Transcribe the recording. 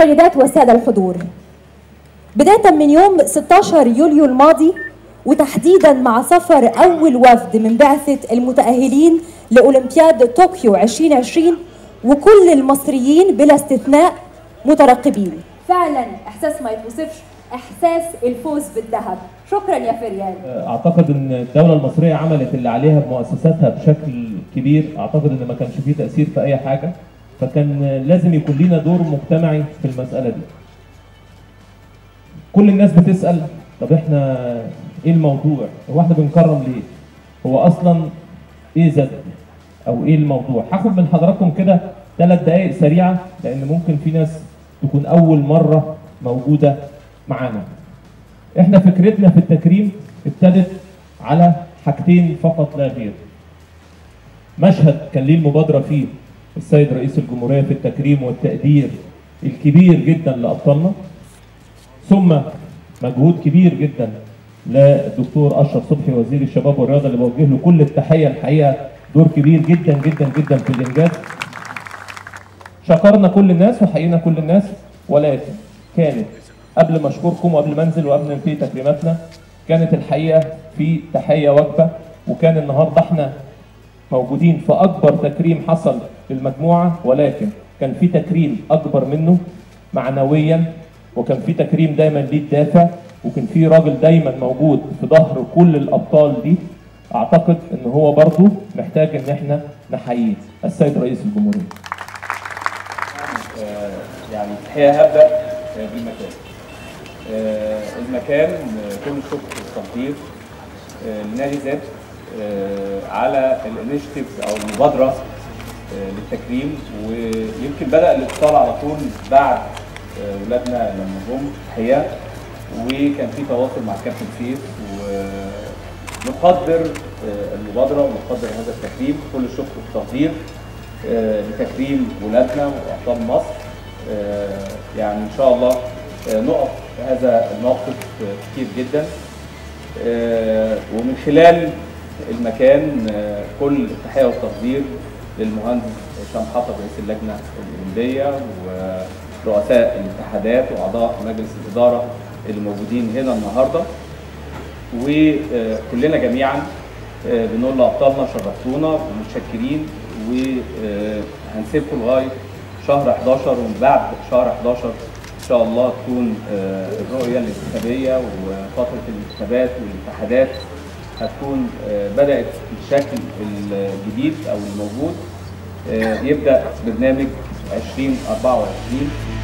سيدات والسادة الحضور بداية من يوم 16 يوليو الماضي وتحديدا مع سفر أول وفد من بعثة المتأهلين لأولمبياد طوكيو 2020 وكل المصريين بلا استثناء مترقبين فعلا إحساس ما يتوصفش إحساس الفوز بالذهب شكرا يا فريال اعتقد ان الدوله المصريه عملت اللي عليها بمؤسساتها بشكل كبير اعتقد ان ما كانش فيه تاثير في اي حاجه فكان لازم يكون لنا دور مجتمعي في المساله دي كل الناس بتسال طب احنا ايه الموضوع هو احنا بنكرم ليه هو اصلا ايه زد او ايه الموضوع هاخد من حضراتكم كده ثلاث دقائق سريعه لان ممكن في ناس تكون اول مره موجوده معانا احنا فكرتنا في التكريم ابتدت على حاجتين فقط لا غير مشهد كان ليه المبادره فيه السيد رئيس الجمهوريه في التكريم والتقدير الكبير جدا لابطالنا ثم مجهود كبير جدا للدكتور اشرف صبحي وزير الشباب والرياضه اللي بوجه له كل التحيه الحقيقه دور كبير جدا جدا جدا في الانجاز شكرنا كل الناس وحيينا كل الناس ولكن كانت قبل ما اشكركم وقبل ما انزل وقبل ما ننتهي تكريماتنا كانت الحقيقه في تحيه وجبه وكان النهارده احنا موجودين في اكبر تكريم حصل للمجموعه ولكن كان في تكريم اكبر منه معنويا وكان في تكريم دايما ليه الدافع وكان في راجل دايما موجود في ظهر كل الابطال دي اعتقد ان هو برضه محتاج ان احنا نحييه السيد رئيس الجمهوريه يعني الحقيقه هبدا آه، بالمكان آه، المكان آه، كل الشكر والتقدير آه، لنادي ذات آه، على الانيشيتيفز او المبادره آه، للتكريم ويمكن بدا الاتصال على طول بعد آه، ولادنا لما جم الحقيقه وكان في تواصل مع الكابتن سيف ونقدر آه، المبادره ونقدر هذا التكريم كل الشكر والتقدير آه، لتكريم ولادنا وابطال مصر آه، يعني ان شاء الله آه، نقف في هذا الموقف آه، كتير جدا آه، ومن خلال المكان آه، كل التحيه والتقدير للمهندس هشام حطب رئيس اللجنه الاولمبيه ورؤساء الاتحادات واعضاء مجلس الاداره اللي موجودين هنا النهارده وكلنا جميعا آه، بنقول لابطالنا شرفتونا ومتشكرين وهنسيبكم لغايه شهر 11 ومن بعد شهر 11 ان شاء الله تكون آه، الرؤيه الانتخابيه وفتره الانتخابات والاتحادات هتكون آه، بدات بالشكل الجديد او الموجود آه، يبدا برنامج 2024